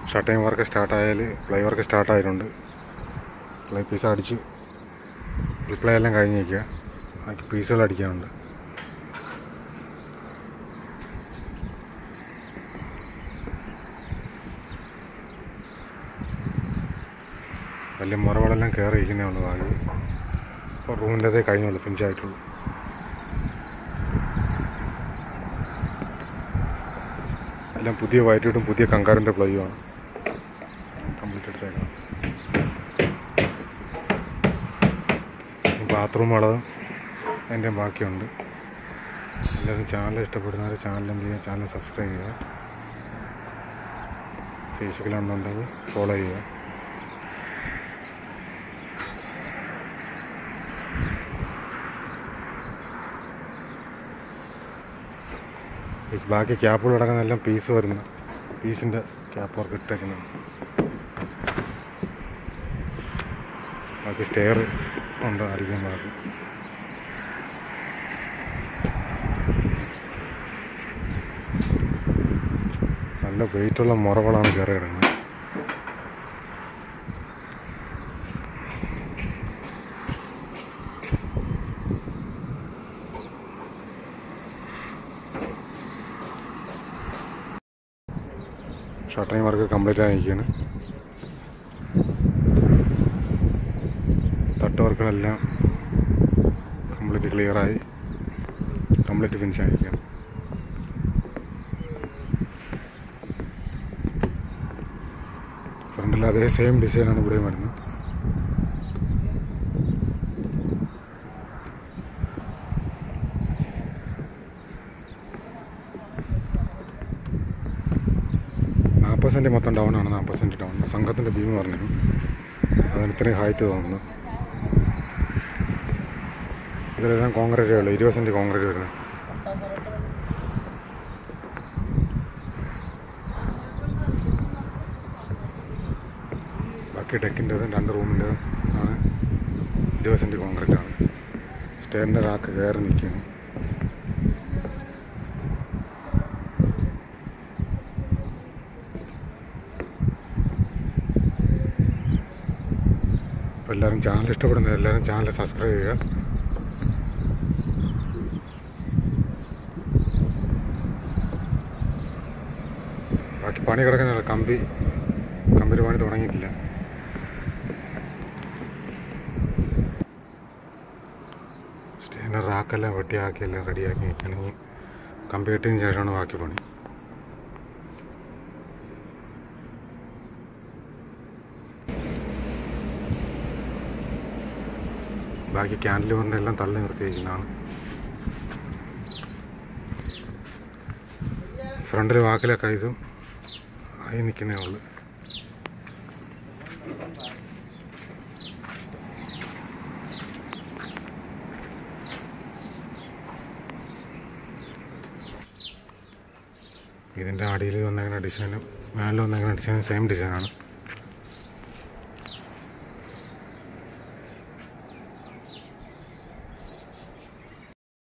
ഷട്ടൈം work സ്റ്റാർട്ടായാൽ ply work സ്റ്റാർട്ടായിട്ടുണ്ട് ply piece അടിച്ച് റിപ്ലൈ എല്ലാം കഴിഞ്ഞിരിക്കുക ബാക്കി പീസുകൾ അടിക്കാനുണ്ട് വലിയ മുറകളെല്ലാം കയറി ഇരിക്കുന്നേ ഉള്ളൂ ബാക്കി ഇപ്പോൾ റൂമിൻ്റെതേ കഴിഞ്ഞുള്ളൂ ഫിനിഷായിട്ടുള്ളൂ എല്ലാം പുതിയ വയറ്റിട്ടും പുതിയ കങ്കാറിൻ്റെ പ്ലൈയുമാണ് കംപ്ലീറ്റ് എടുത്തേക്കാം ബാത്റൂം വളവും അതിൻ്റെ ബാക്കിയുണ്ട് എല്ലാവരും ചാനൽ ഇഷ്ടപ്പെടുന്നവർ ചാനൽ എന്ത് ചെയ്യുക ചാനൽ സബ്സ്ക്രൈബ് ചെയ്യുക ഫേസ്ബുക്കിലാണെന്നുണ്ടെങ്കിൽ ഫോളോ ചെയ്യുക ഈ ബാക്കി ക്യാപ്പുകൾ അടങ്ങുന്ന എല്ലാം പീസ് വരുന്ന പീസിൻ്റെ ക്യാപ്പ് വർക്ക് ഇട്ടേക്കുന്നത് ബാക്കി സ്റ്റെയർ ഉണ്ട് അടിക്കാൻ ബാക്കി നല്ല വെയിറ്റുള്ള മുറകളാണ് കയറി കിടക്കുന്നത് ഷട്ടറിങ് വർക്ക് കംപ്ലീറ്റ് ആയിരിക്കുകയാണ് തട്ട് വർക്കുകളെല്ലാം കംപ്ലീറ്റ് ക്ലിയറായി കംപ്ലീറ്റ് ഫിനിഷ് ആയിരിക്കുകയാണ് ഫ്രണ്ടിൽ അതേ സെയിം ഡിസൈനാണ് ഇവിടെയും വരുന്നത് നാൽപ്പത് സെൻറ്റ് മൊത്തം ഡൗൺ ആണ് നാൽപ്പത് സെൻറ്റ് ഡൗൺ സംഘത്തിൻ്റെ ഭീമ പറഞ്ഞു അതിന് ഇത്രയും ഹൈറ്റ് തോന്നുന്നു ഇതിലെല്ലാം കോൺക്രീറ്റേ ഉള്ളൂ ഇരുപത് സെൻറ്റ് കോൺക്രീറ്റ് വരുന്നത് ബാക്കി ഡെക്കിൻ്റെതും രണ്ട് റൂമിൻ്റെതും ആണ് ഇരുപത് സെൻറ്റ് കോൺക്രീറ്റ് ആണ് സ്റ്റെയറിൻ്റെ റാക്ക് കയറി നിൽക്കുന്നു അപ്പോൾ എല്ലാവരും ചാനൽ ഇഷ്ടപ്പെടുന്നത് എല്ലാവരും ചാനൽ സബ്സ്ക്രൈബ് ചെയ്യുക ബാക്കി പണി കിടക്കുന്നില്ല കമ്പി കമ്പി പണി തുടങ്ങിയിട്ടില്ല സ്റ്റേൻ്റെ റാക്കെല്ലാം വെട്ടിയാക്കി എല്ലാം റെഡിയാക്കി നിൽക്കണമെങ്കിൽ കമ്പി കെട്ടിയതിന് ശേഷമാണ് ബാക്കി പണി ബാക്കി ക്യാൻഡിലിവറിൻ്റെ എല്ലാം തള്ളി നിർത്തിയിരിക്കുന്നതാണ് ഫ്രണ്ടിൽ വാക്കിലൊക്കെ ഇതും ആയി നിൽക്കുന്നേ ഉള്ളു ഇതിൻ്റെ അടിയിൽ വന്നേക്കുന്ന ഡിസൈനും മേളിൽ വന്നേക്കുന്ന ഡിസൈനും സെയിം ഡിസൈനാണ്